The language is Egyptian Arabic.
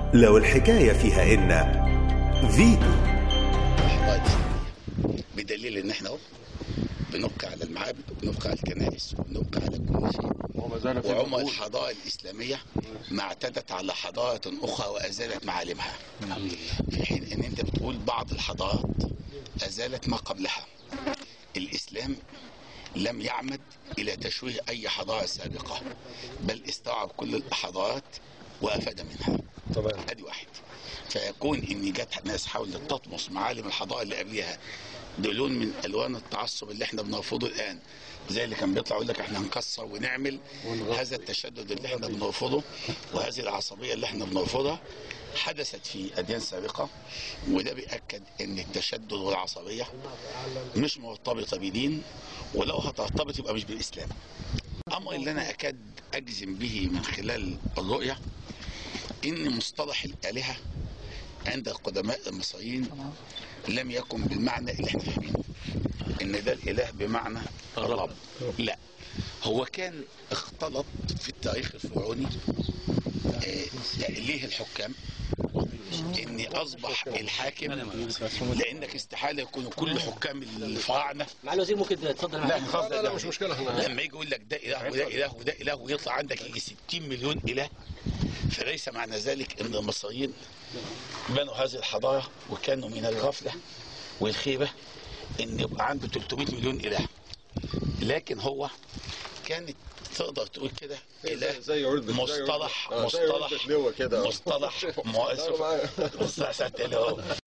لو الحكاية فيها إن فيتو الحضارة الإسلامية بدليل إن إحنا أهو بنبقى على المعابد وبنبقى على الكنائس وبنبقى على كل شيء وما زال في وعمر مقبول. الحضارة الإسلامية ما اعتدت على حضارة أخرى وأزالت معالمها في حين إن أنت بتقول بعض الحضارات أزالت ما قبلها الإسلام لم يعمد إلى تشويه أي حضارة سابقة بل استوعب كل الحضارات وأفاد منها تمام ادي واحد فيكون ان جت ناس حاولت تطمس معالم الحضاره اللي قبلها دلون من الوان التعصب اللي احنا بنرفضه الان زي اللي كان بيطلع يقول لك احنا هنكسر ونعمل هذا التشدد اللي احنا بنرفضه وهذه العصبيه اللي احنا بنرفضها حدثت في اديان سابقه وده بياكد ان التشدد والعصبيه مش مرتبطه بدين ولو هترتبط يبقى مش بالاسلام امر اللي انا اكاد اجزم به من خلال الرؤيه ان مصطلح الالهه عند القدماء المصريين لم يكن بالمعنى اللي احنا فاهمينه ان ده الاله بمعنى الرب لا هو كان اختلط في التاريخ الفرعوني آه، تأليه الحكام ان اصبح الحاكم لانك استحاله يكونوا كل حكام الفراعنه مع الوزير ممكن تتفضل لا معايا خلاص لا لا مش مشكلة احنا لما يجي يقول لك ده اله وده اله وده اله ويطلع عندك يجي 60 مليون اله فليس معنى ذلك ان المصريين بنوا هذه الحضاره وكانوا من الغفله والخيبه ان يبقى عنده 300 مليون اله لكن هو كانت تقدر تقول كده اله زي عرض مصطلح آه، زي عرض مصطلح لواء كده مصطلح مؤسف أنا معايا. مصطلح ساعة اهو